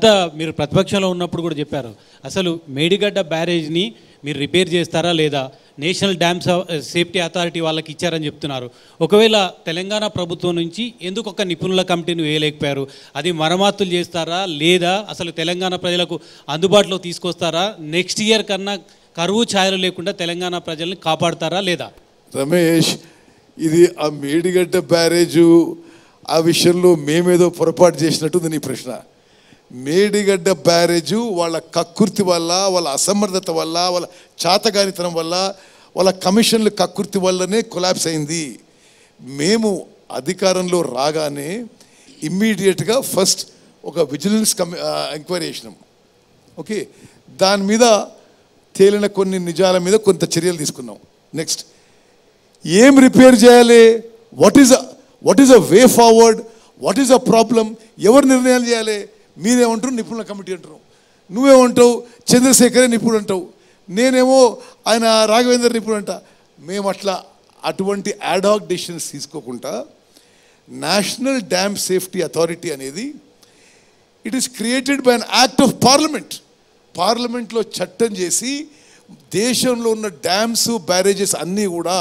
గత మీరు ప్రతిపక్షంలో ఉన్నప్పుడు కూడా చెప్పారు అసలు మేడిగడ్డ బ్యారేజ్ని మీరు రిపేర్ చేస్తారా లేదా నేషనల్ డ్యామ్ సేఫ్టీ అథారిటీ వాళ్ళకి ఇచ్చారని చెప్తున్నారు ఒకవేళ తెలంగాణ ప్రభుత్వం నుంచి ఎందుకు ఒక నిపుణుల కమిటీని వేయలేకపోయారు అది మరమ్మతులు చేస్తారా లేదా అసలు తెలంగాణ ప్రజలకు అందుబాటులో తీసుకొస్తారా నెక్స్ట్ ఇయర్ కన్నా కరువు ఛాయలు లేకుండా తెలంగాణ ప్రజల్ని కాపాడతారా లేదా రమేష్ ఇది ఆ మేడిగడ్డ బ్యారేజు ఆ విషయంలో మేమేదో పొరపాటు చేసినట్టుంది నీ ప్రశ్న మేడిగడ్డ బ్యారేజు వాళ్ళ కక్కుర్తి వల్ల వాళ్ళ అసమర్థత వల్ల వాళ్ళ చాతగానితనం వల్ల వాళ్ళ కమిషన్ల కక్కుర్తి వల్లనే కొలాప్స్ అయింది మేము అధికారంలో రాగానే ఇమ్మీడియట్గా ఫస్ట్ ఒక విజిలెన్స్ కమి ఎంక్వైరీ చేసినాం ఓకే దాని మీద తేలిన కొన్ని నిజాల మీద కొంత చర్యలు తీసుకున్నాం నెక్స్ట్ ఏం రిపేర్ చేయాలి what is what is a way forward what is a problem ఎవరు నిర్ణయాలు చేయాలి మీరేమంటారు నిపుణుల కమిటీ అంటారు నువ్వేమంటావు చంద్రశేఖరే నిపుణుడు అంటావు నేనేమో ఆయన రాఘవేందర్ నిపుణుడు అంట మేము అట్లా అటువంటి యాడాక్ డెసిషన్స్ తీసుకోకుండా నేషనల్ డ్యామ్ సేఫ్టీ అథారిటీ అనేది it is created by an act of parliament పార్లమెంట్లో చట్టం చేసి దేశంలో ఉన్న డ్యామ్స్ బ్యారేజెస్ అన్నీ కూడా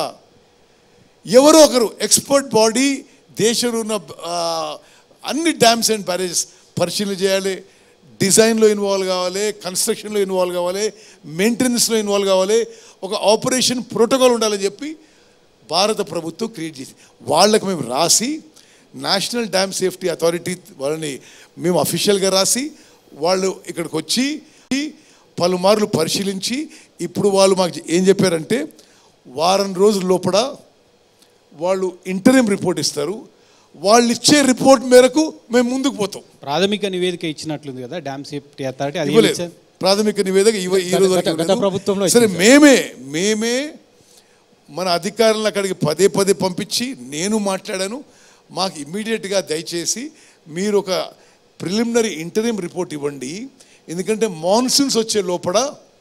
ఎవరో ఒకరు ఎక్స్పర్ట్ బాడీ దేశంలో ఉన్న ఆ, అన్ని డ్యామ్స్ అండ్ బ్యారేజెస్ పరిశీలన చేయాలి డిజైన్లో ఇన్వాల్వ్ కావాలి కన్స్ట్రక్షన్లో ఇన్వాల్వ్ కావాలి మెయింటెనెన్స్లో ఇన్వాల్వ్ కావాలి ఒక ఆపరేషన్ ప్రోటోకాల్ ఉండాలని చెప్పి భారత ప్రభుత్వం క్రియేట్ చేసి వాళ్ళకి మేము రాసి నేషనల్ డ్యామ్ సేఫ్టీ అథారిటీ వాళ్ళని మేము అఫీషియల్గా రాసి వాళ్ళు ఇక్కడికి వచ్చి పలుమార్లు పరిశీలించి ఇప్పుడు వాళ్ళు మాకు ఏం చెప్పారంటే వారం రోజుల లోపల వాళ్ళు ఇంటర్వ్యూ రిపోర్ట్ ఇస్తారు వాళ్ళు ఇచ్చే రిపోర్ట్ మేరకు మేము ముందుకు పోతాం ప్రాథమిక నివేదిక ఇచ్చినట్లుంది కదా డ్యామ్ సేఫ్టీ అథారిటీ అది ఏమి ఇవ్వలేదు ఇచ్చారు? ప్రాథమిక నివేదిక ఇవ- ఈ రోజు వరకు గత- గత ఇవ్వలేదు. ప్రభుత్వంలో సరే ఇచ్చింది. మేమే మేమే మన అధికారులను అక్కడికి పదే పదే పంపించి నేను మాట్లాడాను మాకు ఇమ్మీడియట్గా దయచేసి మీరు ఒక ప్రిలిమినరీ ఇంటర్వ్యూ రిపోర్ట్ ఇవ్వండి ఎందుకంటే మాన్సూన్స్ వచ్చే లోపల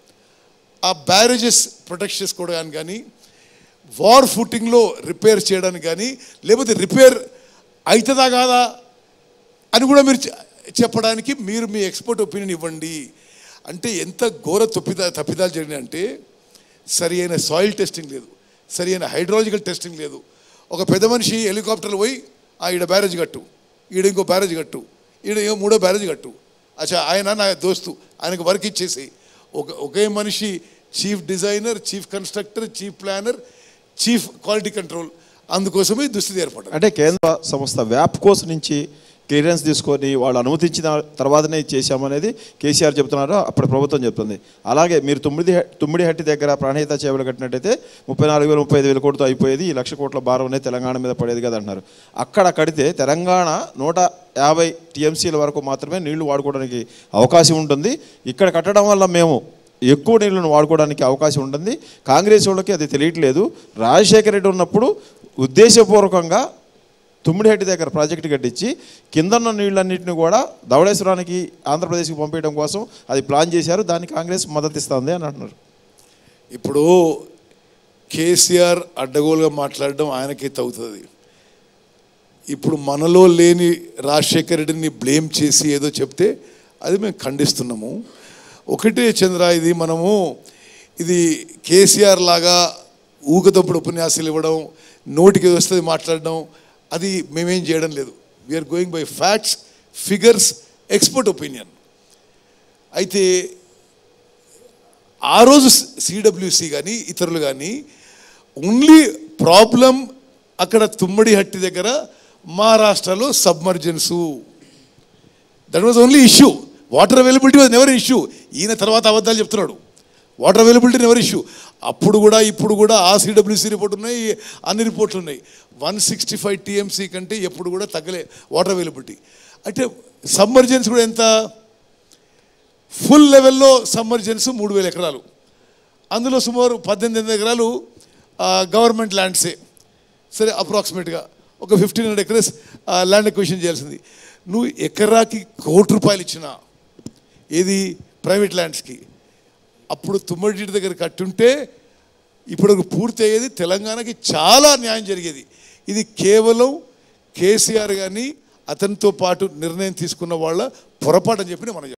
ఆ బ్యారేజెస్ ప్రొటెక్ట్ చేసుకోవడానికి కానీ వార్ ఫుటింగ్లో రిపేర్ చేయడానికి కానీ లేకపోతే రిపేర్ అవుతుందా కాదా అని కూడా మీరు చె- చెప్పడానికి మీరు మీ ఎక్స్పర్ట్ ఒపీనియన్ ఇవ్వండి అంటే ఎంత ఘోర తప్పిదా తప్పిదాలు జరిగినాయంటే సరి అయిన సాయిల్ టెస్టింగ్ లేదు సరి అయిన హైడ్రాలజికల్ టెస్టింగ్ లేదు ఒక పెద్ద మనిషి హెలికాప్టర్లో పోయి ఆ ఈడ బ్యారేజ్ కట్టు ఈడ ఇంకో బ్యారేజ్ కట్టు ఈడ ఏమో మూడో బ్యారేజ్ కట్టు అచ్చా ఆయన నా దోస్తు ఆయనకు వర్క్ ఇచ్చేసి ఒక ఒకే మనిషి chief designer chief constructor chief planner chief quality control అందుకోసమే ఈ దుస్థితి ఏర్పడింది అంటే కేంద్ర సంస్థ వ్యాప్కోస్ నుంచి క్లియరెన్స్ తీసుకొని వాళ్ళు అనుమతించిన తర్వాతనే చేశామనేది కేసీఆర్ చెప్తున్నారు అప్పటి ప్రభుత్వం చెప్తుంది అలాగే మీరు తొమ్మిది తొమ్మిది హట్టి దగ్గర ప్రాణహిత చేపలు కట్టినట్టయితే ముప్పై నాలుగు వేల ముప్పై ఐదు వేల కోట్లతో అయిపోయేది ఈ లక్ష కోట్ల భారం అనేది తెలంగాణ మీద పడేది కదా అంటున్నారు అక్కడ కడితే తెలంగాణ నూట యాభై టీఎంసీల వరకు మాత్రమే నీళ్లు వాడుకోవడానికి అవకాశం ఉంటుంది ఇక్కడ కట్టడం వల్ల మేము ఎక్కువ నీళ్లను వాడుకోవడానికి అవకాశం ఉంటుంది కాంగ్రెస్ వాళ్ళకి అది తెలియట్లేదు రాజశేఖర రెడ్డి ఉన్నప్పుడు ఉద్దేశపూర్వకంగా తుమ్మిడిహెట్టి దగ్గర ప్రాజెక్టు కట్టించి కిందన్న నీళ్ళన్నింటినీ కూడా ధవళేశ్వరానికి ఆంధ్రప్రదేశ్కి పంపించడం కోసం అది ప్లాన్ చేశారు దానికి కాంగ్రెస్ మద్దతు ఇస్తుంది అని అంటున్నారు ఇప్పుడు కేసీఆర్ అడ్డగోలుగా మాట్లాడడం ఆయనకే తగ్గుతుంది ఇప్పుడు మనలో లేని రాజశేఖర రెడ్డిని బ్లేమ్ చేసి ఏదో చెప్తే అది మేము ఖండిస్తున్నాము ఒకటే చంద్ర ఇది మనము ఇది కేసీఆర్ లాగా ఊకతప్పుడు ఉపన్యాసాలు ఇవ్వడం నోటికి వస్తుంది మాట్లాడడం అది మేమేం చేయడం లేదు we are going by facts figures expert opinion అయితే ఆ రోజు సిడబ్ల్యూసి కానీ ఇతరులు కానీ ఓన్లీ ప్రాబ్లం అక్కడ తుమ్మడి హట్టి దగ్గర మహారాష్ట్రలో submergence that was only issue water availability was never issue ఈయన తర్వాత అబద్ధాలు చెప్తున్నాడు వాటర్ అవైలబిలిటీ నెవర్ ఇష్యూ అప్పుడు కూడా ఇప్పుడు కూడా ఆ సిడబ్ల్యూసీ రిపోర్ట్ ఉన్నాయి అన్ని రిపోర్ట్లు ఉన్నాయి వన్ సిక్స్టీ ఫైవ్ టీఎంసీ కంటే ఎప్పుడు కూడా తగ్గలే వాటర్ అవైలబిలిటీ అంటే సబ్మర్జెన్స్ కూడా ఎంత ఫుల్ లెవెల్లో సమ్మర్జెన్స్ మూడు వేల ఎకరాలు అందులో సుమారు పద్దెనిమిది వందల ఎకరాలు గవర్నమెంట్ ల్యాండ్సే సరే అప్రాక్సిమేట్గా ఒక fifteen hundred acres land acquisition చేయాల్సింది నువ్వు ఎకరాకి కోటి రూపాయలు ఇచ్చినా ఏది ప్రైవేట్ ల్యాండ్స్కి అప్పుడు తుమ్మడి దగ్గర కట్టుంటే ఇప్పుడు పూర్తి అయ్యేది తెలంగాణకి చాలా న్యాయం జరిగేది ఇది కేవలం కేసీఆర్ కానీ అతనితో పాటు నిర్ణయం తీసుకున్న వాళ్ళ పొరపాటు అని చెప్పి మనం